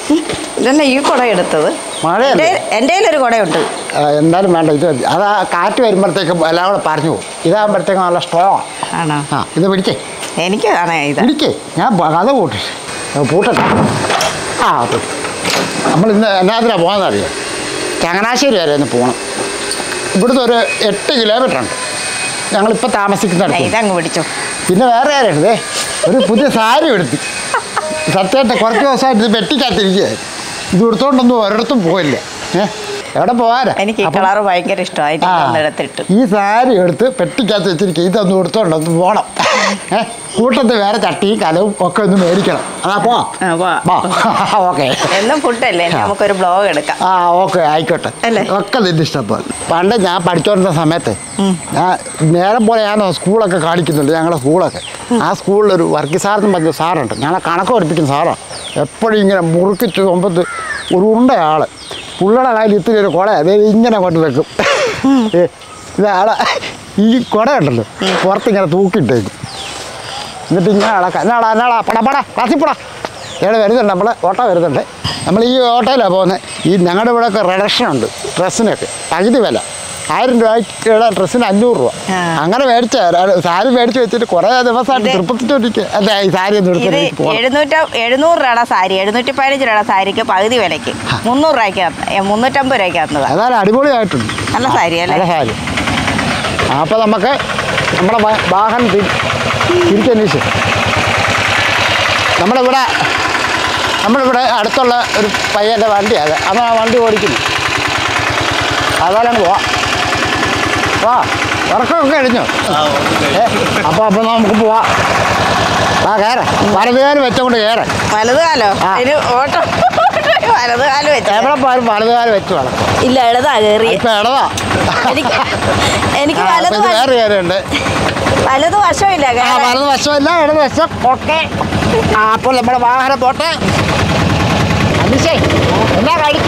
ഇതന്നെ ഈ കുട എടുത്തത് മഴയല്ലേ? എൻ്റെ കയ്യിലൊരു കുടയുണ്ട് ആ, എന്തായാലും വേണ്ട ഇത് മതി. അത് ആ കാറ്റ് വരുമ്പോഴത്തേക്കും എല്ലാം കൂടെ പറഞ്ഞു പോകും ഇതാകുമ്പോഴത്തേക്കും നല്ല സ്ട്രോങ് ആണോ ആ ഇത് പിടിക്കേ എനിക്ക് കാണാ ഇത് പിടിക്കേ ഞാൻ ബ- കഥ പൂട്ടെ പൂട്ടട്ടെ ആ അത് നമ്മൾ ഇന്ന് എന്നാത്തിനാണ് പോകുന്നതറിയോ ചങ്ങനാശ്ശേരി വരെ ഒന്ന് പോകണം ഇവിടുന്ന് ഒരു എട്ട് കിലോമീറ്റർ ഉണ്ട് ഞങ്ങളിപ്പോൾ ദേ, താമസിക്കുന്നിടത്ത് ഇതങ്ങ് പിടിച്ചോ പിന്നെ വേറെ ആരുണ്ട് ഒരു പുതിയ സാരി എടുത്ത് സത്യമായിട്ട് കുറച്ച് ദിവസമായിട്ട് ഇത് വെട്ടിക്കാത്തിരിക്കുകയായിരുന്നു ഇത് എടുത്തോണ്ടൊന്നും ഒരിടത്തും പോയില്ല ഏ എവിടെ പോകാനാ എനിക്ക് ഈ അപ്പം- കളറ് ഭയങ്കര ഇഷ്ടമായി ആ, എടുത്തിട്ട് ഈ സാരി എടുത്ത് പെട്ടിക്കകത്ത് വെച്ചിരിക്കുക ഇതൊന്നും എടുത്തോണ്ടൊന്ന് പോകണം ഏ കൂട്ടത്തിൽ വേറെ ചട്ടിയും കലവും ഒക്കെ ഒന്ന് മേടിക്കണം അതാ പോ ആ, വാ. ഓക്കെ എന്നും ഫുഡല്ലേ ഇനി നമുക്കൊരു ബ്ലോഗ് എടുക്കാം ആ ഓക്കെ ആയിക്കോട്ടെ അല്ലേ? ഒക്കെ നിന്റെ ഇഷ്ടപ്പോലെ പണ്ട് ഞാൻ പഠിച്ചോണ്ടിരുന്ന സമയത്ത് ഞാൻ നേരം പോലെ ഞാൻ സ്കൂളൊക്കെ കാണിക്കുന്നുണ്ട് ഞങ്ങളുടെ സ്കൂളൊക്കെ ആ സ്കൂളിലൊരു വർക്കി സാറെന്ന് പറഞ്ഞ സാറുണ്ട് ഞങ്ങളെ കണക്ക് പഠിപ്പിക്കുന്ന സാറാണ് എപ്പോഴും ഇങ്ങനെ മുറുക്കിച്ച് കൊമ്പത്ത് ഒരു ഉണ്ട ആള് പുള്ളിയുടെ കയ്യിൽ ഇത്തിരി ഒരു കുട അതായത് ഇങ്ങനെ കൊണ്ട് വെക്കും ഏ, ഇത് ആളെ ഈ കുട ഉണ്ടല്ലോ പുറത്തിങ്ങനെ തൂക്കിയിട്ടേക്കും എന്നിട്ട് ഇങ്ങനെ അളക്കാം എന്നാടാ എന്നാടാ പടാ പടാ ക്ലാസ്സിൽ ഇവിടെ വരുന്നുണ്ട് നമ്മൾ ഓട്ടോ വരുന്നുണ്ട് നമ്മൾ ഈ ഓട്ടോയിലാണ് പോകുന്നത് ഈ ഞങ്ങളുടെ ഇവിടെയൊക്കെ റിഡക്ഷൻ ഉണ്ട് ഡ്രസ്സിനൊക്കെ പകുതി വില ആയിരം രൂപയുടെ ഡ്രസ്സിന് അഞ്ഞൂറ് രൂപ ആ. അങ്ങനെ മേടിച്ച സാരി മേടിച്ച് വെച്ചിട്ട് കുറേ ദിവസമായിട്ട് ഇത് തൃപ്പത്തിച്ചോണ്ടിരിക്കുക അല്ല ഈ സാരി ഒന്നും ഇത് എടുത്തിട്ട് പോകണം എഴുന്നൂറ്റ എഴുന്നൂറ് രൂപയുടെ സാരി എഴുന്നൂറ്റി പതിനഞ്ച് രൂപയുടെ സാരിക്ക് പകുതി വിലയ്ക്ക് മുന്നൂറ് രൂപയ്ക്ക് മുന്നൂറ്റമ്പത് രൂപയ്ക്ക് തന്നതാണ് അതായത് അടിപൊളിയായിട്ടുണ്ട് നല്ല സാരി അല്ലേ നല്ല സാരി അപ്പോൾ നമുക്ക് നമ്മുടെ വാ- വാഹനം തി- തിരിച്ചന്വേഷിച്ചു നമ്മളിവിടെ നമ്മളിവിടെ അടുത്തുള്ള ഒരു പയ്യൻ്റെ വണ്ടിയാണ് അവൻ ആ വണ്ടി ഓടിക്കുന്നു അതുപോലെ അങ്ങ് പോവാം വാ ഉറക്കമൊക്കെ കഴിഞ്ഞു ഏ അപ്പോൾ അപ്പോൾ നമുക്ക് പോവാം ആ കയറ വലതുകാലം വെച്ചോണ്ട് കയറ വലതുകാലോ ആ. അതിന് ഓട്ടോ വലതുകാലം വെച്ച എവിടെ പോയാലും വലതുകാലം വെച്ച് വേണം ഇല്ല ഇടതാ കയറി ഇപ്പം ഇടതാ എനിക്ക് എനിക്ക് ആ, വലത് അപ്പോൾ ഇത് വേറെ കാര്യമുണ്ട് വലത് വശമില്ല ആ കയറാൻ. വലത് വശമല്ല ഇടത് വശം ഓക്കെ ആ അപ്പോൾ നമ്മുടെ വാഹനം പോട്ടെ അഭിഷേ എന്നാ കഴിച്ചു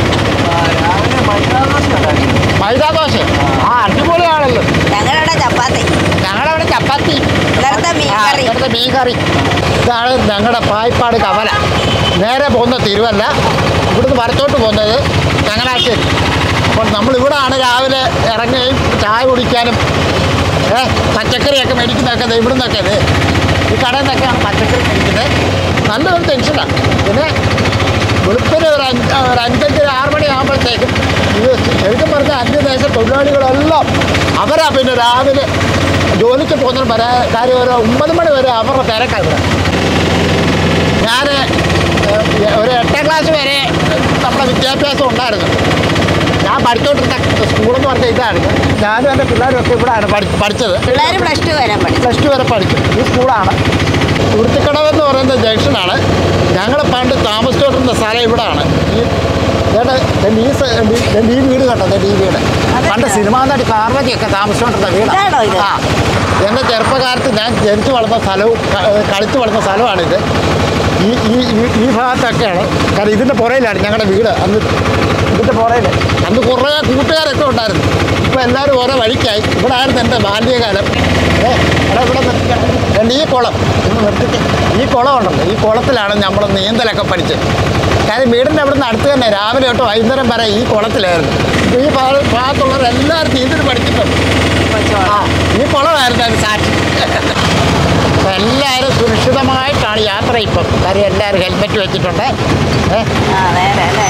മൈദാദോശ ആ അടിപൊളിയാണല്ലോ ഞങ്ങളുടെ ചപ്പാത്തി ഞങ്ങളവിടെ ചപ്പാത്തി ഇന്നലത്തെ മീൻ ആ, കറി. ഇവിടുത്തെ മീൻ കറി ഇതാണ് ഞങ്ങളുടെ പായിപ്പാട് കവല നേരെ പോകുന്ന തിരുവല്ല ഇവിടുന്ന് വരത്തോട്ട് പോകുന്നത് ചങ്ങനാശ്ശേരി അപ്പോൾ നമ്മൾ ഇവിടാണ് രാവിലെ ഇറങ്ങുകയും ചായ കുടിക്കാനും ഏ പച്ചക്കറിയൊക്കെ മേടിക്കുന്നതൊക്കെ ദേ ഇവിടുന്നൊക്കെ ഇത് ഈ കടയിൽ നിന്നൊക്കെയാണ് പച്ചക്കറി മേടിക്കുന്നത് നല്ലൊരു ടെൻഷനാണ് പിന്നെ വെളുപ്പിന് ഒരു അഞ്ച് ഒരു അഞ്ചഞ്ച് ആറ് മണി ആകുമ്പോഴത്തേക്കും ഇത് ശരിക്കും പറഞ്ഞാൽ അന്യദേശ തൊഴിലാളികളെല്ലാം അവരാ പിന്നെ രാവിലെ ജോലിക്ക് പോകുന്ന വരെ കാര്യം ഒരു ഒമ്പത് മണി വരെ അവരുടെ തിരക്കാണ് ഇവിടെ ഞാൻ ഒരു എട്ടാം ക്ലാസ് വരെ നമ്മുടെ വിദ്യാഭ്യാസം ഉണ്ടായിരുന്നു ഞാൻ പഠിച്ചോണ്ടിരുന്ന സ്കൂളെന്ന് പറഞ്ഞാൽ ഇതായിരുന്നു ഞാനും എൻ്റെ പിള്ളേരും ഒക്കെ ഇവിടെയാണ് പഠി പഠിച്ചത് പിള്ളേർ പ്ലസ് ടു വരെ പഠിച്ചു പ്ലസ് ടു വരെ പഠിച്ചു ഈ സ്കൂളാണ് കുരുത്തിക്കടവ് എന്ന് പറയുന്ന ജംഗ്ഷനാണ് ഞങ്ങൾ പണ്ട് താമസിച്ചുകൊണ്ടിരുന്ന സ്ഥലം ഇവിടാണ് ഈ ഏട്ടാ, ദേ ഈ സ- ദേ- ദേ ഈ വീട് കണ്ടോ ദേ ഈ വീട് പണ്ട് സിനിമാ നടി കാർവതിയൊക്കെ താമസിച്ചുകൊണ്ടിരുന്ന ഇതാണോ ഇത്? വീടാണ് ആ എൻ്റെ ചെറുപ്പകാലത്ത് ഞാൻ ജനിച്ചു വളർന്ന സ്ഥലവും ക- കളിച്ചു വളർന്ന സ്ഥലമാണിത് ഈ ഈ ഈ- ഈ ഭാഗത്തൊക്കെയാണ് കാരണം ഇതിൻ്റെ പുറയിലാണ് ഞങ്ങളുടെ വീട് അന്ന് ഇതിൻ്റെ പുറയിൽ അന്ന് കുറേ കൂട്ടുകാരൊക്കെ ഉണ്ടായിരുന്നു ഇപ്പോൾ എല്ലാവരും ഓരോ വഴിക്കായി ഇവിടെ ആയിരുന്നു എൻ്റെ ബാല്യകാലം ഏ എടാ ഇവിടെ നിർത്തിക്കട്ടെ. രണ്ട് ഈ കുളം ഇന്ന് നിർത്തിട്ട് ഈ കുളം ഉണ്ടല്ലോ ഈ കുളത്തിലാണ് നമ്മൾ നീന്തലൊക്കെ പഠിച്ചത് കാര്യം വീടിൻ്റെ അവിടെ നിന്ന് അടുത്ത് തന്നെ രാവിലെ തൊട്ട് വൈകുന്നേരം വരെ ഈ കുളത്തിലായിരുന്നു ഇപ്പോൾ ഈ ഭാഗ- ഭാഗത്തുള്ളവർ എല്ലാവരും നീന്തൽ പഠിച്ചിട്ടുണ്ട് ആ ഈ കുളമായിരുന്നു അതിന് സാക്ഷി അപ്പം എല്ലാവരും സുരക്ഷിതമായിട്ടാണ് യാത്ര ഇപ്പം കാര്യം എല്ലാവരും ഹെൽമെറ്റ് വെച്ചിട്ടുണ്ട് ഏ ആ നേരെ അല്ലേ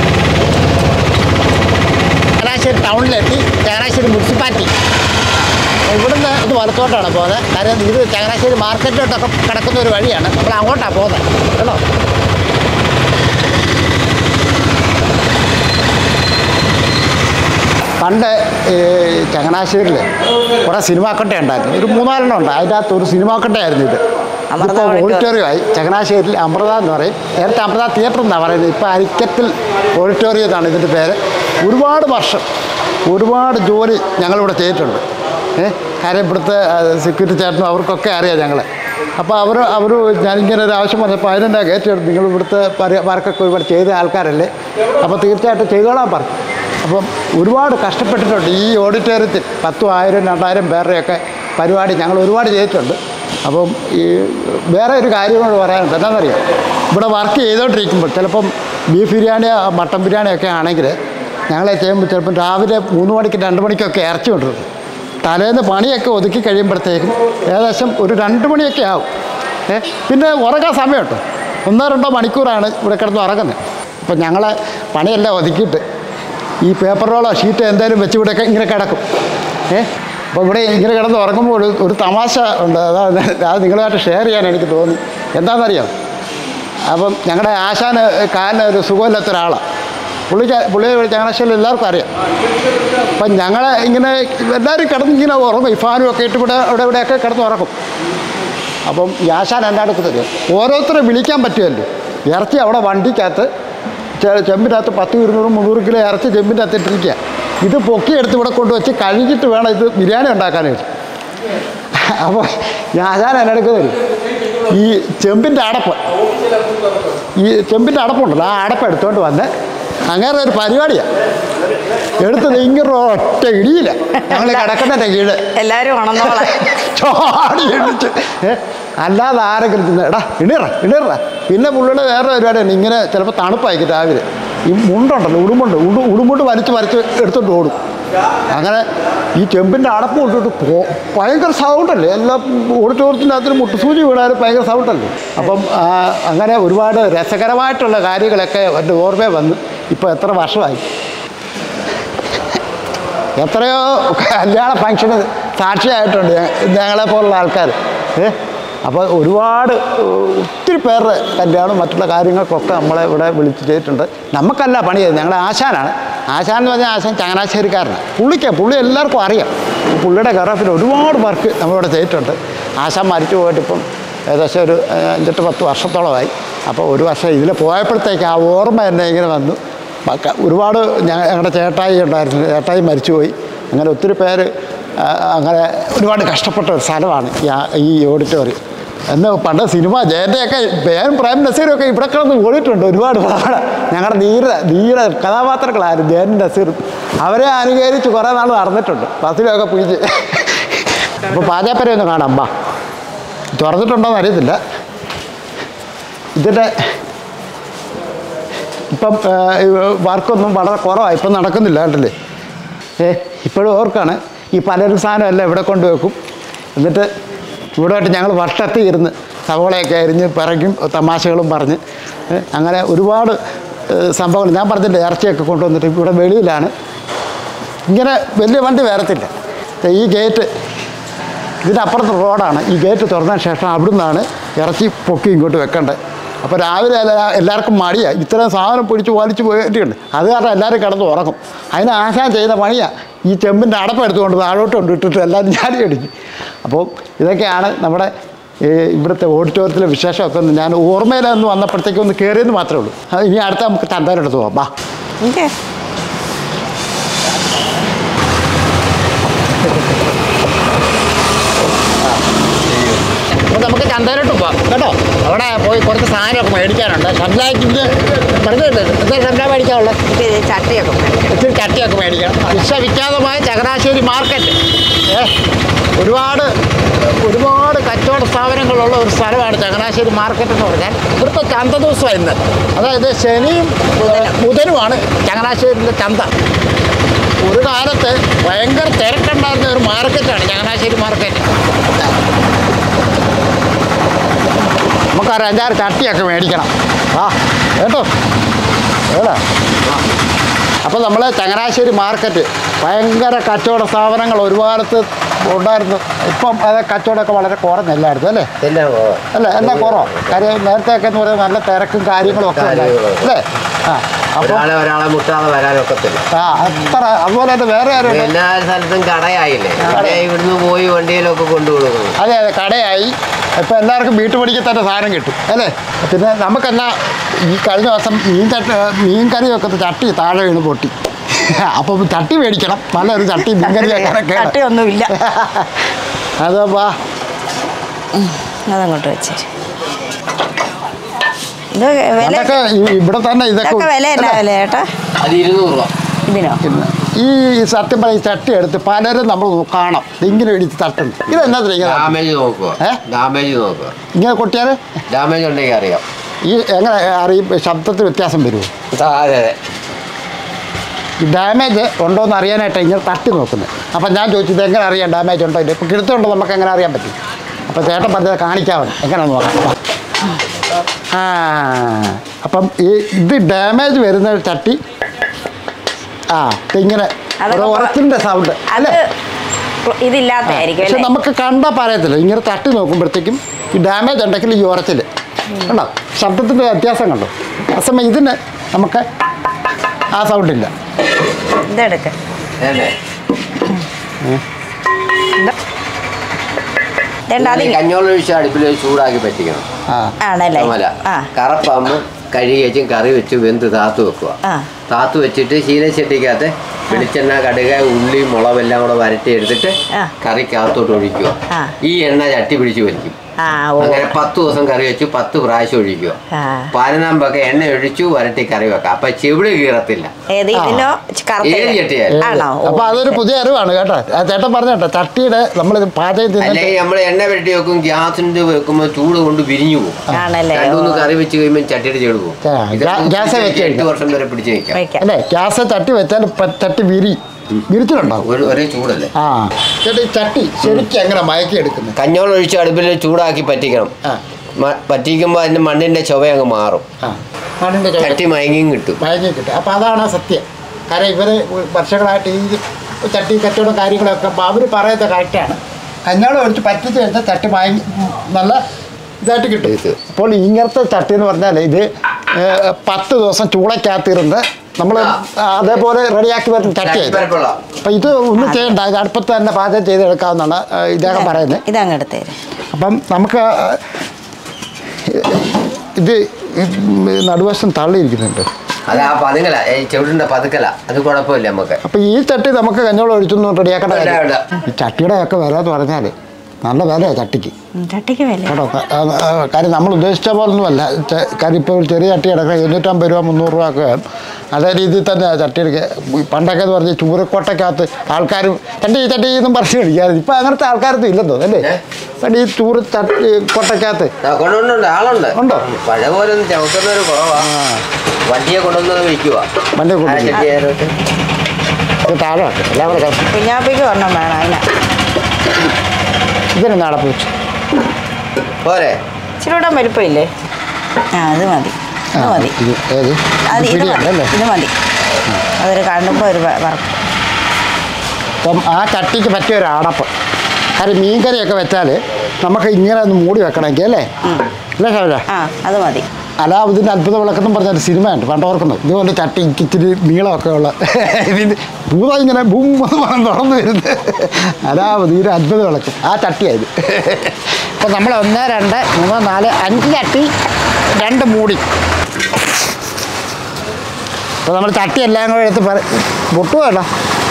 ചങ്ങനാശ്ശേരി ടൗണിലെത്തി ചങ്ങനാശ്ശേരി മുനിസിപ്പാലിറ്റി ഇവിടുന്ന് ഇത് വലത്തോട്ടാണ് പോകുന്നത് കാര്യം ഇത് ചങ്ങനാശ്ശേരി മാർക്കറ്റിലോട്ടൊക്കെ കിടക്കുന്ന ഒരു വഴിയാണ് നമ്മൾ അങ്ങോട്ടാണ് പോകുന്നത് കേട്ടോ പണ്ട് ഈ ചങ്ങനാശ്ശേരിയിൽ കുറേ സിനിമാക്കട്ട ഉണ്ടായിരുന്നു ഒരു മൂന്നാലെണ്ണം ഉണ്ട് അതിൻ്റെ അകത്ത് ഒരു സിനിമാക്കട്ടയായിരുന്നു ഇത് അമൃത ഇപ്പോൾ auditorium. ഓഡിറ്റോറിയമായി ചങ്ങനാശ്ശേരിയിൽ അമൃത എന്ന് പറയും നേരത്തെ അമൃത തിയേറ്റർ എന്നാണ് പറയുന്നത് ഇപ്പോൾ അരിക്കത്തിൽ ഓഡിറ്റോറിയം എന്നാണ് ഇതിൻ്റെ പേര് ഒരുപാട് വർഷം ഒരുപാട് ജോലി ഞങ്ങളിവിടെ ചെയ്തിട്ടുണ്ട് ഏഹ് കാര്യം ഇവിടുത്തെ സെക്യൂരിറ്റി ചേട്ടനും അവർക്കൊക്കെ അറിയാം ഞങ്ങളെ അപ്പോൾ അവർ അവർ ഞാനിങ്ങനെ ഒരു ആവശ്യം പറഞ്ഞപ്പോൾ അതിനെന്താ കയറ്റിയെടുത്ത് നിങ്ങൾ ഇവിടുത്തെ പരി- വർക്കൊക്കെ ഒരുപാട് ചെയ്ത ആൾക്കാരല്ലേ അപ്പോൾ തീർച്ചയായിട്ടും ചെയ്തോളാൻ പറഞ്ഞു അപ്പം ഒരുപാട് കഷ്ടപ്പെട്ടിട്ടുണ്ട് ഈ ഓഡിറ്റോറിയത്തിൽ പത്തും ആയിരം രണ്ടായിരം പേരുടെയൊക്കെ പരിപാടി ഞങ്ങൾ ഒരുപാട് ചെയ്തിട്ടുണ്ട് അപ്പം ഈ വേറെ ഒരു കാര്യം കൂടെ പറയാനുണ്ട് എന്താണെന്നറിയാം ഇവിടെ വർക്ക് ചെയ്തുകൊണ്ടിരിക്കുമ്പോൾ ചിലപ്പം ബീഫ് ബിരിയാണിയോ മട്ടൻ ബിരിയാണിയോ ഒക്കെ ആണെങ്കിൽ ഞങ്ങളെ ചെയ്യുമ്പോൾ ചിലപ്പം രാവിലെ മൂന്ന് മണിക്ക് രണ്ട് മണിക്കൊക്കെ ഇറച്ചി കൊണ്ടുവരും തലേന്ന് പണിയൊക്കെ ഒതുക്കി കഴിയുമ്പോഴത്തേക്കും ഏകദേശം ഒരു രണ്ട് മണിയൊക്കെ ആവും ഏ പിന്നെ ഉറങ്ങാൻ സമയം കേട്ടോ ഒന്നോ രണ്ടോ മണിക്കൂറാണ് ഇവിടെ കിടന്ന് ഉറങ്ങുന്നത് അപ്പം ഞങ്ങളെ പണിയെല്ലാം ഒതുക്കിയിട്ട് ഈ പേപ്പർ റോളോ ഷീറ്റോ എന്തായാലും വെച്ച് ഇവിടെയൊക്കെ ഇങ്ങനെ കിടക്കും ഏ അപ്പോൾ ഇവിടെ ഇങ്ങനെ കിടന്ന് ഉറങ്ങുമ്പോൾ ഒരു ഒരു തമാശ ഉണ്ട് അതാണ് അത് നിങ്ങളുമായിട്ട് ഷെയർ ചെയ്യാൻ എനിക്ക് തോന്നി എന്താണെന്നറിയാം അപ്പം ഞങ്ങളുടെ ആശാന് കാലിന് ഒരു സുഖമില്ലാത്ത ഒരാളാണ് പുള്ളിക്ക് പുള്ളിയെ ചങ്ങനാശ്ശേരി എല്ലാവർക്കും അറിയാം അപ്പം ഞങ്ങളെ ഇങ്ങനെ എല്ലാവരും കിടന്ന് ഇങ്ങനെ ഉറങ്ങും ഇഫാനും ഒക്കെ ഇട്ട് ഇവിടെ ഇവിടെ ഇവിടെയൊക്കെ കിടന്ന് ഉറങ്ങും അപ്പം ഈ ആശാൻ എൻ്റെ അടുത്ത് തരും ഓരോരുത്തരെ വിളിക്കാൻ പറ്റുമല്ലോ ഇറച്ചി അവിടെ വണ്ടിക്കകത്ത് ചെ- ചെമ്പിനകത്ത് പത്ത് ഇരുന്നൂറ് മുന്നൂറ് കിലോ ഇറച്ചി ചെമ്പിൻ്റെ അകത്ത് ഇട്ടിരിക്കുക ഇത് പൊക്കിയെടുത്ത് ഇവിടെ കൊണ്ടുവച്ച് കഴുകിയിട്ട് വേണം ഇത് ബിരിയാണി ഉണ്ടാക്കാനായിട്ട് അപ്പോൾ ഞാൻ ആശാൻ എൻ്റെ അടുത്ത് തരും ഈ ചെമ്പിൻ്റെ അടപ്പ് ഈ ചെമ്പിൻ്റെ അടപ്പുണ്ടല്ലോ ആ അടപ്പ് എടുത്തുകൊണ്ട് വന്ന് അങ്ങനെ ഒരു പരിപാടിയാണ് എടുത്തത് ഇങ്ങനെ ഒറ്റ ഇടിയില്ല ഞങ്ങൾ കിടക്കുന്നതിൻ്റെ കീഴ് എല്ലാവരും ഉണന്നോളാം ചാടി എണിച്ച് ഏ അല്ലാതെ ആരെങ്കിലും തിന്ന എടാ ഇണിറ ഇണിറ പിന്നെ പുള്ളിയുടെ വേറെ പരിപാടിയാണ് ഇങ്ങനെ ചിലപ്പോൾ തണുപ്പായിരിക്കും രാവിലെ ഈ മുണ്ടുണ്ടല്ലോ ഉടുമുണ്ട് ഉടു ഉടുമുണ്ട് വലിച്ച് വലിച്ച് എടുത്തോണ്ട് ഓടും അങ്ങനെ ഈ ചെമ്പിൻ്റെ അടപ്പ് കൊണ്ടിട്ട് പോ ഭയങ്കര സൗണ്ടല്ലേ എല്ലാ ഓഡിറ്റോറിയത്തിൻ്റെ അകത്തിന് മുട്ടുസൂചി വീണാലും ഭയങ്കര സൗണ്ടല്ലേ അപ്പം ആ, അങ്ങനെ ഒരുപാട് രസകരമായിട്ടുള്ള കാര്യങ്ങളൊക്കെ എൻ്റെ ഓർമ്മ വന്ന് ഇപ്പോൾ എത്ര വർഷമായി എത്രയോ കല്യാണ ഫംഗ്ഷന് സാക്ഷിയായിട്ടുണ്ട് ഞ- ഞങ്ങളെ പോലുള്ള ആൾക്കാർ ഏ അപ്പോൾ ഒരുപാട് ഏഹ്, ഒത്തിരി പേരുടെ കല്യാണം മറ്റുള്ള കാര്യങ്ങൾക്കൊക്കെ നമ്മളെ ഇവിടെ വിളിച്ച് ചെയ്തിട്ടുണ്ട് നമുക്കല്ല പണി ചെയ്തത് ഞങ്ങളുടെ ആശാനാണ് ആശാൻ എന്ന് പറഞ്ഞാൽ ആശാൻ ചങ്ങനാശ്ശേരിക്കാരനാണ് പുള്ളിക്ക് പുള്ളി എല്ലാവർക്കും അറിയാം പുള്ളിയുടെ ഗറഫിൽ ഒരുപാട് വർക്ക് നമ്മളിവിടെ ചെയ്തിട്ടുണ്ട് ആശാൻ മരിച്ചു പോയിട്ട് ഇപ്പം ഏകദേശം ഒരു ഏഹ്, അഞ്ചെട്ട് പത്ത് വർഷത്തോളമായി അപ്പോൾ ഒരു വർഷം ഇതിൽ പോയപ്പോഴത്തേക്ക് ആ ഓർമ്മ എന്നെ ഇങ്ങനെ വന്നു പക്ക- ഒരുപാട് ഞങ്ങ ഞങ്ങളുടെ ചേട്ടായി ഉണ്ടായിരുന്നു ചേട്ടായി മരിച്ചുപോയി അങ്ങനെ ഒത്തിരി പേര് ആ, അങ്ങനെ ഒരുപാട് കഷ്ടപ്പെട്ട ഒരു സ്ഥലമാണ് ഈ ആ- ഈ ഓഡിറ്റോറിയം എന്ന് പണ്ട് സിനിമ ജയൻ്റെയൊക്കെ പേരും പ്രേം നസീറും ഒക്കെ ഇവിടെ കിടന്ന് ഓടിയിട്ടുണ്ട് ഒരുപാട് പാട് ഞങ്ങളുടെ ധീര ധീര കഥാപാത്രങ്ങളായിരുന്നു ജയൻ നസീറും അവരെ അനുകരിച്ച് കുറേ നാൾ നടന്നിട്ടുണ്ട് ബസ്സിലൊക്കെ പിടിച്ച് അപ്പോൾ പാചകപ്പര ഒന്ന് കാണാം ബാ തുറന്നിട്ടുണ്ടോയെന്ന് അറിയത്തില്ല ഇതിൻ്റെ ഇപ്പം വർക്കൊന്നും വളരെ കുറവാണ് ഇപ്പം നടക്കുന്നില്ല കണ്ടില്ലേ ഏ ഇപ്പോഴും ഓർക്കാണ് ഈ പലരും സാധനം എല്ലാം ഇവിടെ കൊണ്ടുവെക്കും എന്നിട്ട് ഇവിടെയായിട്ട് ഞങ്ങൾ വട്ടത്തിൽ ഇരുന്ന് സവോളയൊക്കെ അരിഞ്ഞ് പിറക്കും തമാശകളും പറഞ്ഞ് ഏ, അങ്ങനെ ഒരുപാട് സംഭവങ്ങൾ ഞാൻ പറഞ്ഞില്ലേ ഇറച്ചിയൊക്കെ കൊണ്ടുവന്നിട്ട് ഇവിടെ വെളിയിലാണ് ഇങ്ങനെ വലിയ വണ്ടി വരത്തില്ല ദേ ഈ ഗേറ്റ് ഇതിനപ്പുറത്ത് റോഡാണ് ഈ ഗേറ്റ് തുറന്നതിന് ശേഷം അവിടുന്നാണ് ഇറച്ചി പൊക്കി ഇങ്ങോട്ട് വെക്കേണ്ടത് അപ്പോൾ രാവിലെ എല്ലാ- എല്ലാവർക്കും മടിയാണ് ഇത്രയും സാധനം പിടിച്ച് വലിച്ച് പോയിട്ടുണ്ട് അത് കാരണം എല്ലാവരും കിടന്ന് ഉറങ്ങും അതിന് ആശാൻ ചെയ്യുന്ന പണിയാണ് ഈ ചെമ്പിൻ്റെ അടപ്പ് എടുത്തുകൊണ്ട് താഴോട്ട് കൊണ്ട് ഇട്ടിട്ട് എല്ലാവരും ചാടി അടിക്കും അപ്പോൾ ഇതൊക്കെയാണ് നമ്മുടെ ഈ ഇവിടുത്തെ ഓഡിറ്റോറിയത്തിലെ വിശേഷമൊക്കെ ഒന്ന് ഞാൻ ഓർമ്മയിലൊന്ന് വന്നപ്പോഴത്തേക്കും ഒന്ന് കയറിയെന്ന് മാത്രമേ ഉള്ളൂ അത് ഇനി അടുത്ത നമുക്ക് ചന്തയിലെടുത്ത് പോകാം ബാ എനിക്ക് അപ്പോൾ നമുക്ക് ചന്തയിലോട്ട് പോവാം കേട്ടോ അവിടെ പോയി കുറച്ച് സാധനമൊക്കെ മേടിക്കാനുണ്ട് ഷംലാക്കിൻ്റെ പറഞ്ഞില്ലേ എന്താ ഷംല മേടിക്കാനുള്ളത് എനിക്ക് ഇത് ചട്ടിയൊക്കെ മേടിക്കണം. ഇച്ചിരി ചട്ടിയൊക്കെ മേടിക്കണം വിശ്വവിഖ്യാതമായ ചങ്ങനാശ്ശേരി മാർക്കറ്റ് ഏ ഒരുപാട് ഒരുപാട് കച്ചവട സ്ഥാപനങ്ങളുള്ള ഒരു സ്ഥലമാണ് ചങ്ങനാശ്ശേരി മാർക്കറ്റ് എന്ന് പറഞ്ഞാൽ ഇവിടുത്തെ ചന്ത ദിവസം ഇന്ന് അതായത് ശനിയും ബുധനും- ബുധനുമാണ് ചങ്ങനാശ്ശേരിയിലെ ചന്ത ഒരു കാലത്ത് ഭയങ്കര തിരക്കുണ്ടായിരുന്ന ഒരു മാർക്കറ്റാണ് ചങ്ങനാശ്ശേരി മാർക്കറ്റ് നമുക്ക് ഒരു അഞ്ചാറ് ചട്ടിയൊക്കെ മേടിക്കണം ആ കേട്ടോ ഏടാ അപ്പോൾ നമ്മൾ ചങ്ങനാശ്ശേരി മാർക്കറ്റ് ഭയങ്കര കച്ചവട സ്ഥാപനങ്ങൾ ഒരുപാടത്ത് ഉണ്ടായിരുന്നു ഇപ്പം അത് കച്ചവടമൊക്കെ വളരെ കുറഞ്ഞല്ലായിരുന്നു അല്ലേ എല്ലാം പോവാം. അല്ല എല്ലാം കുറവാണ് കാര്യം നേരത്തെയൊക്കെ എന്ന് പറയുന്നത് നല്ല തിരക്കും കാര്യങ്ങളും ഒക്കെ ഉണ്ടായിരുന്നു അല്ലേ ആ അപ്പോൾ ഒരാളെ ഒരാളെ മുട്ടാതെ വരാനൊക്കത്തില്ല ആ അത്ര അതുപോലെ തന്നെ വേറെ ഇപ്പൊ ആരും എല്ലാ സ്ഥലത്തും കടയായില്ലേ കട ഇവിടുന്ന് പോയി വണ്ടിയിലൊക്കെ കൊണ്ടുകൊടുക്കുന്നു അതെ അതെ കടയായി ഇപ്പം എല്ലാവർക്കും വീട്ടുപടിക്ക് തന്നെ സാധനം കിട്ടും അല്ലേ പിന്നെ നമുക്കെന്നാ ഈ കഴിഞ്ഞ ദിവസം മീൻ ചട്ടി മീൻ കറി വെക്കുന്ന ചട്ടി താഴെ വീണ് പൊട്ടി അപ്പം ചട്ടി മേടിക്കണം നല്ലൊരു ചട്ടി മീൻ കറി വെക്കാനൊക്കെ ചട്ടിയൊന്നുമില്ല അതോ വാ അതങ്ങോട്ട് വെച്ചേര് ഇത് വില അതൊക്കെ ഈ- ഇവിടെ തന്നെ ഇതൊക്കെ ഇതൊക്കെ വില എന്നാ അല്ലേ? വില ചേട്ടാ അത് ഇരുന്നൂറ് രൂപ ഇതിനോ ഇന്ന് ഈ സത്യം പറഞ്ഞ ഈ ചട്ടി എടുത്ത് പലരും നമ്മൾ കാണും ഇങ്ങനെ ഇടിച്ച് തട്ടുണ്ട് ഇതെന്നാ ഇങ്ങനെ ഡാമേജ് നോക്കുക ഏ? ഡാമേജ് നോക്കുക ഇങ്ങനെ കൊട്ടിയാൽ ഡാമേജ് ഉണ്ടെങ്കിൽ അറിയാം ഈ എങ്ങനെ അറിയും ശബ്ദത്തിൽ വ്യത്യാസം വരുമോ ആ, അതെ അതെ ഈ ഡാമേജ് ഉണ്ടോ എന്ന് അറിയാനായിട്ട് ഇങ്ങനെ തട്ടി നോക്കുന്നത് അപ്പം ഞാൻ ചോദിച്ചു ഇത് എങ്ങനെ അറിയാം ഡാമേജ് ഉണ്ടോ ഇല്ല ഇപ്പം കിടത്തുണ്ടോ നമുക്ക് എങ്ങനെ അറിയാൻ പറ്റും അപ്പം ചേട്ടൻ പറഞ്ഞത് കാണിക്കാവുന്നു എങ്ങനെ നോക്കാം ആ അപ്പം ഈ ഇത് ഡാമേജ് വരുന്ന ചട്ടി ആ ഇങ്ങനെ അതൊക്കെ ഒരു ഉറച്ചിൻ്റെ സൗണ്ട് അത് അല്ലേ ഇതില്ലാത്തതായിരിക്കും പക്ഷെ അല്ലേ നമുക്ക് കണ്ടാൽ പറയത്തില്ല ഇങ്ങനെ തട്ടി നോക്കുമ്പോഴത്തേക്കും ഈ ഡാമേജ് ഉണ്ടെങ്കിൽ ഈ ഉറച്ചിൽ കണ്ടോ ശബ്ദത്തിൻ്റെ വ്യത്യാസം കണ്ടോ അസമയം ഇതിന് നമുക്ക് ആ സൗണ്ട് ഇല്ല ഇതെടുക്ക് അതെ ഇതാ. ഇതെന്താ അതില്ല കഞ്ഞോളം ഒഴിച്ച് അടുപ്പിൽ വെച്ച് ചൂടാക്കി പറ്റിക്കണം ആ ആണല്ലേ അല്ല ആ കറപ്പാകുമ്പോൾ കഴുകി വെച്ചും കറി വെച്ച് വെന്ത് താത്ത് വെക്കുക ആ താത്ത് വെച്ചിട്ട് ചീനച്ചട്ടിക്കകത്ത് വെളിച്ചെണ്ണ കടുക ഉള്ളി മുളകെല്ലാം കൂടെ വരട്ടി എടുത്തിട്ട് ആ. കറിക്കകത്തോട്ട് ഒഴിക്കുക ആ. ഈ എണ്ണ ചട്ടി പിടിച്ച് വലിക്കും ആ ഓ അങ്ങനെ പത്ത് ദിവസം കറി വെച്ച് പത്ത് പ്രാവശ്യം ഒഴിക്കുക ആ പതിനാമ്പൊക്കെ എണ്ണ ഒഴിച്ചു വരട്ടി കറി വെക്കാം അപ്പൊ ചെവിട് കീറത്തില്ല ഏത് ഇതിനോ കറുത്ത ഏത് ചട്ടിയായാലും. ആണോ ഓ. അപ്പൊ അതൊരു പുതിയ അറിവാണ് കേട്ടോ ആ ചേട്ടൻ പറഞ്ഞ കേട്ടോ ചട്ടിയുടെ നമ്മൾ പാചകം ചെയ്യുന്ന അല്ലെങ്കിൽ നമ്മൾ എണ്ണ വരട്ടി വെക്കും ഗ്യാസിന്റെ വെക്കുമ്പോൾ ചൂട് കൊണ്ട് വിരിഞ്ഞു പോകും ആണല്ലേ രണ്ടുമൂന്ന് ഓ. കറി വെച്ച് കഴിയുമ്പോൾ ചട്ടിയുടെ ചെവിട് പോകും ആ, ഇത് ഗ്യാ- ഗ്യാസ് വെച്ച് എട്ട് കഴിക്കാം. വർഷം വരെ പിടിച്ച് നിൽക്കാം വെക്കാം അല്ലേ ഗ്യാസ് ചട്ടി വെച്ചാൽ പ- ചട്ടി വിരി വിരിച്ചിട്ടുണ്ടാവും ഒരു ഒരേ ചൂടല്ലേ ആ ചേട്ടാ ഈ ചട്ടി ശരിക്കും എങ്ങനെ മയക്കി എടുക്കുന്നത് കഞ്ഞോളം ഒഴിച്ച് അടുപ്പിൽ ചൂടാക്കി പറ്റിക്കണം ആ മ- പറ്റിക്കുമ്പോൾ അതിന്റെ മണ്ണിന്റെ ചുവ അങ്ങ് മാറും ആ മണ്ണിൻ്റെ ചട്ടി ചട്ടി മയങ്ങിയും കിട്ടും മയങ്ങി കിട്ടും അപ്പോൾ അതാണ് സത്യം കാരണം ഇവർ വർഷങ്ങളായിട്ട് ഈ ചട്ടി കച്ചവടം കാര്യങ്ങളൊക്കെ അവർ പറയുന്നത് കറക്റ്റാണ് കഞ്ഞോളം ഒഴിച്ച് പറ്റിച്ച് കഴിഞ്ഞാൽ ചട്ടി മയങ്ങി ഉം, നല്ല ഇതായിട്ട് കിട്ടും ഇത്. അപ്പോൾ ഇങ്ങനത്തെ ചട്ടി എന്ന് പറഞ്ഞാൽ ഇത് ഏ, പത്ത് ദിവസം ചൂളക്കകത്തിരുന്ന് നമ്മൾ അതേപോലെ റെഡിയാക്കി വരുന്ന ചട്ടിയായത് ചട്ടിപ്പരപ്പുള്ള. അപ്പം ഇത് ഒന്നും ചെയ്യണ്ട ഇത് അടുപ്പത്ത് തന്നെ പാചകം ചെയ്തെടുക്കാമെന്നാണ് ഏ, ഇദ്ദേഹം പറയുന്നത് ഇതങ്ങ് എടുത്തേര് അപ്പം നമുക്ക് ആ, ഇത് നടുവശം തള്ളിയിരിക്കുന്നുണ്ട് അത് ആ പതുങ്ങല ഈ ചെവിടിന്റെ പതുക്കല അത് കുഴപ്പമില്ല നമുക്ക് അപ്പം ഈ ചട്ടി നമുക്ക് കഞ്ഞോളം ഒഴിച്ചൊന്നും റെഡിയാക്കേണ്ട വേണ്ട, കാര്യം വേണ്ട. ഈ ചട്ടിയുടെ ഒക്കെ വില എന്ന് പറഞ്ഞാൽ നല്ല വിലയാണ് ചട്ടിക്ക് ഉം, ചട്ടിക്ക് വില കേട്ടോ ക- ആ, ആ, കാര്യം നമ്മൾ ഉദ്ദേശിച്ച പോലൊന്നുമല്ല ചെ- കാര്യം ഇപ്പോൾ ഒരു ചെറിയ ചട്ടി കിടക്കുക എഴുന്നൂറ്റമ്പത് രൂപ മുന്നൂറ് രൂപ ഒക്കെ ആകും. അതേ രീതിയിൽ തന്നെ ആ ചട്ടി എടുക്കുക ഈ പണ്ടൊക്കെ എന്ന് പറഞ്ഞാൽ ചൂരക്കോട്ടയ്ക്കകത്ത് ആൾക്കാരും ചട്ടി ചട്ടി എന്നും പറഞ്ഞു കഴിക്കാറ് ഇപ്പം അങ്ങനത്തെ ആൾക്കാരൊന്നും ഇല്ലെന്നോ അല്ലേ ഏ? പണ്ട് ഈ ചൂറ് ചട്ടി കോട്ടയ്ക്കകത്ത് ആ, കൊണ്ടുണ്ട് ആളുണ്ട് ഉണ്ടോ? പഴയ പോലെ ഒന്നും ചവിട്ടുന്നൊരു കുറവാ വണ്ടിയെ കൊണ്ടുവന്ന് വിൽക്കുക വണ്ടിയെ കൊണ്ടുവന്ന് ഇത് താഴെ വെക്കാം. എല്ലാം കൂടെ കിടക്കും. കുഞ്ഞാപ്പിക്ക് ഒരെണ്ണം വേണം അതിനാ ഇതിന് നടപ്പ് വെച്ചു പോരെ ഇച്ചിരി കൂടെ വലിപ്പമില്ലേ ആ അത് മതി ആ, അത് മതി ഇത് ഏത് അത് ഇത് ഇത് മതി പിടിയുണ്ടല്ലേ ഇത് മതി അതൊരു കാണുമ്പോൾ ഒരു വ- വറുക്കും അപ്പം ആ ചട്ടിക്ക് പറ്റിയ ഒരു അടപ്പ് കാര്യം മീൻകറിയൊക്കെ വെച്ചാൽ നമുക്ക് ഇങ്ങനെ ഒന്ന് മൂടി വെക്കണമെങ്കിൽ അല്ലേ അല്ലേ ഷാജ ആ അത് മതി അലാവുദ്ദീൻ അത്ഭുത വിളക്കെന്നും പറഞ്ഞൊരു സിനിമയുണ്ട് പണ്ട് ഓർക്കുന്നത് ഇതുപോലെ ചട്ടി എനിക്ക് ഇച്ചിരി നീളമൊക്കെ ഉള്ള ഇതിന് ഭൂത ഇങ്ങനെ ഭൂം എന്ന് പറഞ്ഞ് തുറന്നു വരുന്നത് അലാവുദ്ദീൻ അത്ഭുത വിളക്ക് ആ ചട്ടിയായത് അപ്പം നമ്മൾ ഒന്ന് രണ്ട് മൂന്ന് നാല് അഞ്ച് ചട്ടി രണ്ട് മൂടി അപ്പോൾ നമ്മൾ ചട്ടി എല്ലാം കൂടെ എടുത്ത് പറ പൊട്ടുമല്ലോ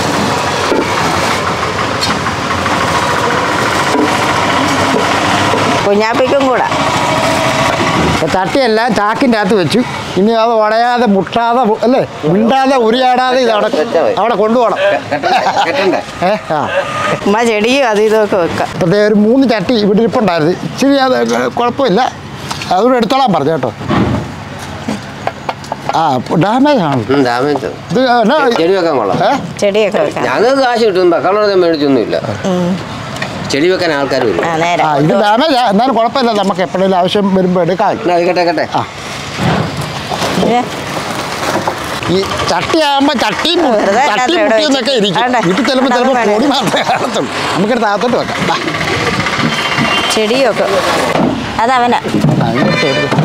കുഞ്ഞാപ്പിക്കും കൂടെ അപ്പോൾ ചട്ടിയെല്ലാം ചാക്കിൻ്റെ അകത്ത് വെച്ചു ഇനി അത് ഉടയാതെ മുട്ടാതെ പോ- അല്ലേ മിണ്ടാതെ ഉരിയാടാതെ ഇത് അവിടെ വെച്ചാ മതി. അവിടെ കൊണ്ടുപോകണം കെട്ടണ്ടേ? കെട്ടണ്ടേ? ഏ ആ ഉമ്മ ചെടിയും അത് ഇതൊക്കെ വെക്കാം അപ്പോഴത്തെ ഒരു മൂന്ന് ചട്ടി ഇവിടെ ഇരിപ്പുണ്ടായിരുന്നു ഇച്ചിരി അത് കുഴപ്പമില്ല അതുകൂടെ എടുത്തോളാൻ പറഞ്ഞു കേട്ടോ ആ ഡാമേജ് ആണ് ഉം, ഡാമേജ് ഇത് എന്നാ ചെടി വെക്കാൻ കൊള്ളാം ഏ ചെടിയൊക്കെ വെക്കാം ഞങ്ങൾക്ക് കാശ് കിട്ടും വെക്കാനുള്ളത് മേടിച്ചൊന്നുമില്ല ഉം. ചെടി വെക്കാൻ ആൾക്കാർ വരും ആ നേരെ ആ ഇത് ഡാമേജാ എന്നാലും കുഴപ്പമില്ല നമുക്ക് എപ്പോഴെങ്കിലും ആവശ്യം വരുമ്പോൾ എടുക്കാം എന്നാ, അത് കേട്ടെ കേട്ടെ ആ ഇത് ഈ ചട്ടിയാകുമ്പോൾ ചട്ടിയും മു- വെറുതെ ചട്ടിയും അതിനകത്ത് ഇവിടെ മുട്ടിയെന്നൊക്കെ ഇരിക്കും വേണ്ടേ? വീട്ടിൽ ചെല്ലുമ്പോൾ ചിലപ്പോൾ വേണ്ട. പൊടി മാത്രമേ കാണത്തുള്ളൂ നമുക്കെടുത്ത് അകത്തോട്ട് വെക്കാം ആ, ചെടിയൊക്കെ അതവനാ ആ, ഇങ്ങോട്ട് എടുക്ക്.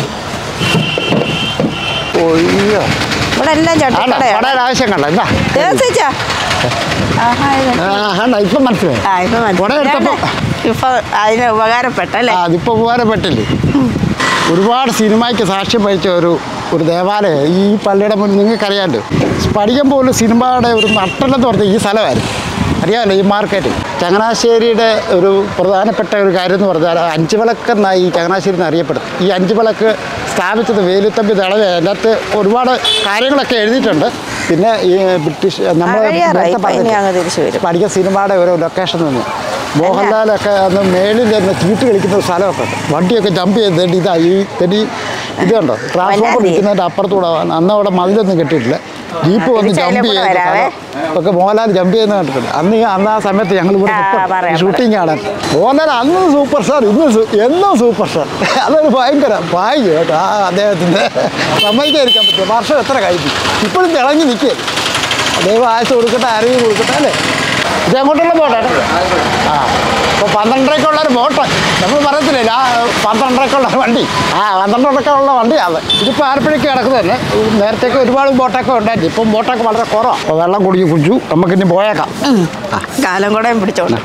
ഒയ്യോ ഇവിടെ എല്ലാം ആണോ ചട്ടിക്കടയാണ് കടയുടെ ആവശ്യം കണ്ട എന്താ ദേവസിച്ചാ ആഹാ ഇത് ആ ആണ്ട ഇപ്പം മനസ്സിലായി ആ ഇപ്പൊ കുട എടുത്തപ്പോ ഇപ്പൊ അതിന് ഉപകാരപ്പെട്ടല്ലേ ആ അതിപ്പോൾ ഉപകാരപ്പെട്ടില്ലേ ഒരുപാട് സിനിമയ്ക്ക് സാക്ഷ്യം വഹിച്ച ഒരു ഒരു ദേവാലയം ഈ പള്ളിയുടെ മുന്നിൽ നിങ്ങൾക്കറിയാമല്ലോ സ്പടികം പോലും സിനിമയുടെ ഒരു നട്ടലെന്ന് പറഞ്ഞ ഈ സ്ഥലമായിരുന്നു അറിയാമല്ലോ ഈ മാർക്കറ്റ് ചങ്ങനാശ്ശേരിയുടെ ഒരു പ്രധാനപ്പെട്ട ഒരു കാര്യം എന്ന് പറഞ്ഞാൽ അഞ്ച് വിളക്കെന്നായി ഈ ചങ്ങനാശ്ശേരി എന്ന് അറിയപ്പെടുന്നത് ഈ അഞ്ച് വിളക്ക് സ്ഥാപിച്ചത് വേലുത്തമ്പി ദളവ അതിനകത്ത് ഒരുപാട് കാര്യങ്ങളൊക്കെ എഴുതിയിട്ടുണ്ട് പിന്നെ ഈ ബ്രിട്ടീഷ് നമ്മൾ കഴിയാറായി ഇപ്പൊ ഇനി അങ്ങ് തിരിച്ചു വരും പഠിക്കുന്ന സിനിമയുടെ ഒരു ലൊക്കേഷൻ നിന്ന് മോഹൻലാലൊക്കെ അന്ന് മേളിൽ തന്നെ ചീട്ട് കളിക്കുന്ന ഒരു സ്ഥലമൊക്കെ ഉണ്ട് വണ്ടിയൊക്കെ ജമ്പ് ചെയ്ത് തേടി ഇതാ ഈ തടി ഇത് കണ്ടോ ട്രാൻസ്പോർട്ട് വല്ലാതെ. ഇരിക്കുന്നതിൻ്റെ അപ്പുറത്തൂടെ വന്ന് അന്ന് അവിടെ മതിലൊന്നും കെട്ടിയിട്ടില്ല ജീപ്പ് വന്ന് തിരിച്ച് ജമ്പ് അതിലെ കൂടെ ചെയ്ത് വരാവേ. സ്ഥലം ഒക്കെ മോഹൻലാൽ ജമ്പ് ചെയ്യുന്ന കണ്ടിട്ടുണ്ട് അന്ന് ഈ അന്ന് ആ സമയത്ത് ഞങ്ങൾ ഇവിടെ ആ, നിൽക്കും. പറയാം, ഈ ഷൂട്ടിംഗ് കാണാൻ മോഹൻലാൽ അന്ന് സൂപ്പർ സ്റ്റാർ ഇന്ന് സു- എന്നും സൂപ്പർ സ്റ്റാർ അതൊരു ഭയങ്കര ഭാഗ്യം കേട്ടോ ആ അദ്ദേഹത്തിൻ്റെ സമ്മതിക്കാതിരിക്കാൻ പറ്റും വർഷം എത്ര കഴിഞ്ഞു ഇപ്പോഴും തിളങ്ങി നിൽക്കുക ദൈവം ആയുസ് കൊടുക്കട്ടെ ആരോഗ്യം കൊടുക്കട്ടെ അല്ലേ ഇത് എങ്ങോട്ടുള്ള ബോട്ടാണ് ആ ഇപ്പോൾ പന്ത്രണ്ടരയ്ക്കുള്ള ഒരു ബോട്ട് നമ്മൾ പറയത്തില്ലേ ആ പന്ത്രണ്ടരയ്ക്കുള്ള ഒരു വണ്ടി ആ പന്ത്രണ്ടരയ്ക്കുള്ള വണ്ടിയാണ് ഇതിപ്പോൾ ആലപ്പുഴയ്ക്ക് കിടക്കുന്നതന്നെ നേരത്തേക്ക് ഒരുപാട് ബോട്ടൊക്കെ ഉണ്ടായിരുന്നു ഇപ്പം ബോട്ടൊക്കെ വളരെ കുറവാണ് അപ്പോൾ വെള്ളം കുടിച്ച് കുടിച്ചു നമുക്കിനി പോയേക്കാം കാലം കൂടെ പിടിച്ചോണ്ട്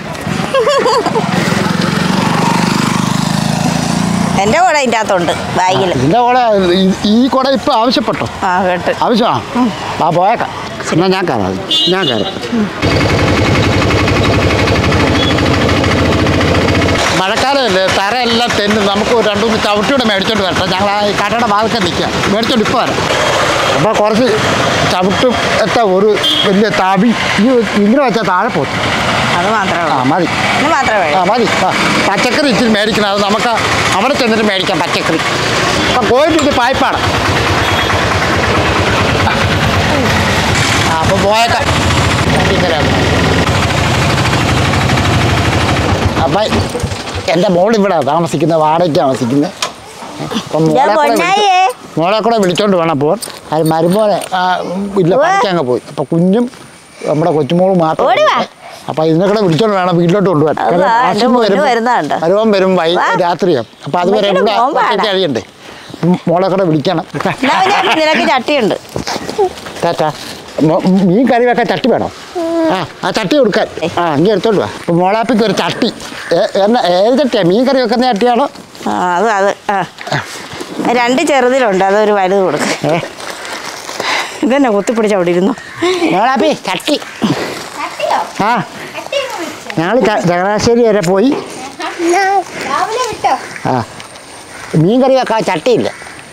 എൻ്റെ കൂടെ അതിൻ്റെ അകത്തുണ്ട് ബാഗിൽ ഇതിൻ്റെ കൂടെ ഈ- ഈ കുട ഇപ്പോൾ ആവശ്യപ്പെട്ടോ ആ കേട്ട് ആവശ്യമാണോ ആ പോയേക്കാം എന്നാൽ ഞാൻ കയറാം ഞാൻ കയറാം മഴക്കാലമല്ലേ തറയെല്ലാം തെന്നും നമുക്ക് ഒരു രണ്ടു മൂന്ന് ചവിട്ടിയൂടെ മേടിച്ചോണ്ട് വരട്ടെ ഞങ്ങൾ ആ ഈ കടയുടെ ഭാഗത്ത് നിൽക്കാം മേടിച്ചോണ്ട് ഇപ്പോൾ വരാം അപ്പോൾ കുറച്ച് ചവിട്ടും എത്താ ഒരു വലിയ താബി ഈ ഇങ്ങനെ വെച്ചാൽ താഴെ പോകും അത് മാത്രമേ ആ ഉള്ളൂ മതി ഇത് മാത്രമേ ആ ഉള്ളൂ മതി ആ പച്ചക്കറി ഇച്ചിരി മേടിക്കണം അത് നമുക്ക് അവിടെ ചെന്നിട്ട് മേടിക്കാം പച്ചക്കറി അപ്പം പോയിട്ട് ഇത് പായ്പാണ് ആ അപ്പം പോയേക്കാം അപ്പം എൻ്റെ മോൾ ഇവിടെ താമസിക്കുന്നത് വാടകയ്ക്ക് താമസിക്കുന്നത് അപ്പം ഞാൻ മോളെ കൂടെ വിളിച്ചോ- പൊന്നായേ മോളെ കൂടെ വിളിച്ചോണ്ട് വേണം പോകാൻ അത് മരുമോനെ ആ, ഇല്ല ഉവ്വ. പഠിക്കാൻ അങ്ങ് പോയി അപ്പം കുഞ്ഞും നമ്മുടെ കൊച്ചുമോളും മാത്രം ഓടി വാ. അപ്പം ഇതിനെ കൂടെ വിളിച്ചോണ്ട് വേണം വീട്ടിലോട്ട് കൊണ്ടുപോകാൻ അത് കാരണം വാ, എൻ്റെ അച്ഛൻ മോന് വരും വരുന്നുണ്ട്. മരുമോൻ വരും വൈ വാ. രാത്രിയാവും അപ്പം അതുവരെ അമ്മയ്ക്ക് ഇവിടെ മോൻ പാടാ. ഒറ്റയ്ക്ക് കഴിയണ്ടേ ഉം, മോളെ കൂടെ വിളിക്കണം എന്നാ പിന്നെ നിനക്ക് ചട്ടിയുണ്ട് ടാറ്റാ മോ- മീൻ കറി വെക്കാൻ ചട്ടി വേണോ ആ ആ ചട്ടി കൊടുക്കാൻ ആ ഇങ്ങനെ എടുത്തോണ്ട് വാ അപ്പം മോളാപ്പിക്ക് ഒരു ചട്ടി ഏ- എന്നാ ഏത് ചട്ടിയാ മീൻ കറി വെക്കുന്ന ചട്ടിയാണോ ആ അത് അത് ആ രണ്ട് ചെറുതിലുണ്ട് അതൊരു വലുത് കൊടുക്ക് ഏ ഇതന്നെ കുത്തിപ്പിടിച്ച് അവിടെ ഇരുന്നു മോളാപ്പി ചട്ടി ആ ഞങ്ങൾ ചങ്ങനാശ്ശേരി വരെ പോയി രാവിലെ വിട്ടോ ആ മീൻ കറി വെക്കാൻ ചട്ടിയില്ല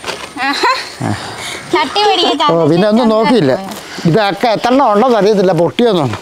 ചട്ടി മേടിക്കാൻ ഓ പിന്നെ ഒന്നും നോക്കിയില്ല ഇതൊക്കെ എത്രണ്ണം ഉണ്ടെന്ന് അറിയത്തില്ല പൊട്ടിയൊന്നും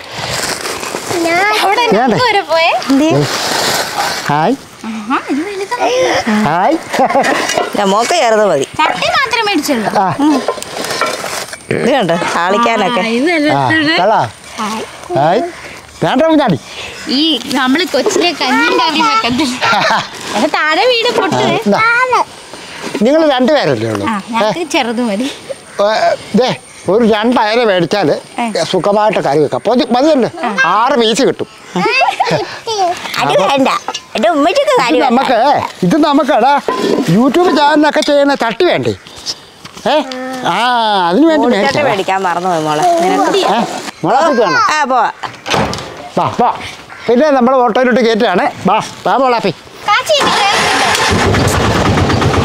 അവിടെ വേണ്ടേ? നമുക്ക് വരെ പോയേ ഹായ് ആഹാ, ഇത് വലുതാ. ഹായ് മോക്ക് ചെറുത് മതി ചട്ടി മാത്രമേ മേടിച്ചുള്ളൂ ആ ഇത് കണ്ട് താളിക്കാനൊക്കെ ആ, ഇത് നല്ല ആ രസമുണ്ട്. കളാ ഹായ്. ഹായ് വേണ്ട കുഞ്ഞാടി ഈ നമ്മള് കൊച്ചിലെ കഞ്ഞിയും കറിയും വെക്കത്തില്ല അത് താഴെ വീട് പൊട്ടുവേ നിങ്ങൾ രണ്ടുപേരല്ലേ ഉള്ളൂ ആ ഏ, ഞങ്ങൾക്ക് ചെറുത് മതി ഏ, ദേ ഒരു രണ്ടയല മേടിച്ചാൽ സുഖമായിട്ട് കറി വെക്കാം മതി മതിയല്ലോ ആറ് പീസ് കിട്ടും അത് വേണ്ട എന്റെ ഉമ്മച്ചിക്ക് ഇത് കാര്യം നമുക്ക് ഇത് നമുക്ക് എടാ യൂട്യൂബ് ചാനലൊക്കെ ചെയ്യുന്ന ചട്ടി വേണ്ടേ ഏ ആ അതിന് വേണ്ടി ചട്ടി മേടിച്ചതാ. മേടിക്കാൻ മറന്നു പോയി മോളെ നിനക്ക് ഏ മുളകൊക്കെ വേണോ ആ പോവാ വാ വാ പിന്നെ നമ്മൾ ഓട്ടോയിലോട്ട് കയറ്റുകയാണ് വാ വാ മോളാപ്പി കാച്ചി എനിക്ക് വേഗം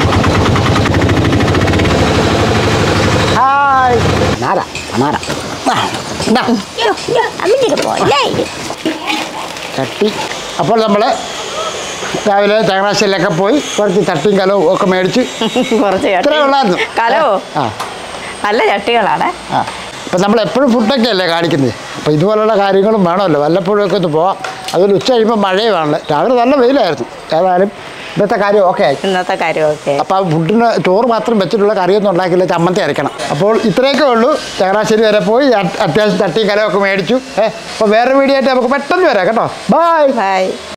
ഹായ് നാര നാര വാ, ഇതാ, അമ്മച്ചിക്ക് പോലെ ചട്ടി അപ്പോൾ നമ്മൾ രാവിലെ ചങ്ങനാശ്ശേരിയിലൊക്കെ പോയി കുറച്ച് ചട്ടിയും കലവും ഒക്കെ മേടിച്ച് കുറച്ച് ഇത്രേ ചട്ടി ഉള്ളായിരുന്നു കലോ ആ നല്ല ചട്ടികളാണ് ആ അപ്പം നമ്മൾ എപ്പോഴും ഫുഡൊക്കെ അല്ലേ കാണിക്കുന്നത് അപ്പോൾ ഇതുപോലുള്ള കാര്യങ്ങളും വേണമല്ലോ വല്ലപ്പോഴും ഒക്കെ ഒന്ന് പോവാം അതുപോലെ ഉച്ച കഴിയുമ്പോൾ മഴയുമാണ് രാവിലെ നല്ല വെയിലായിരുന്നു ഏതായാലും ഇന്നത്തെ കാര്യം ഓക്കെ ആയി ഇന്നത്തെ കാര്യമൊക്കെ അപ്പോൾ ആ ഫുഡിന് ചോറ് മാത്രം വെച്ചിട്ടുള്ള കറിയൊന്നും ഉണ്ടാക്കില്ല ചമ്മന്തി അരയ്ക്കണം അപ്പോൾ ഇത്രയൊക്കെ ഉള്ളൂ ചങ്ങനാശ്ശേരി വരെ പോയി അത് അത്യാവശ്യം തട്ടിയും കലമൊക്കെ മേടിച്ചു ഏഹ് അപ്പോൾ വേറെ വീഡിയോ ആയിട്ട് നമുക്ക് പെട്ടെന്ന് വരാം കേട്ടോ ബൈ ബൈ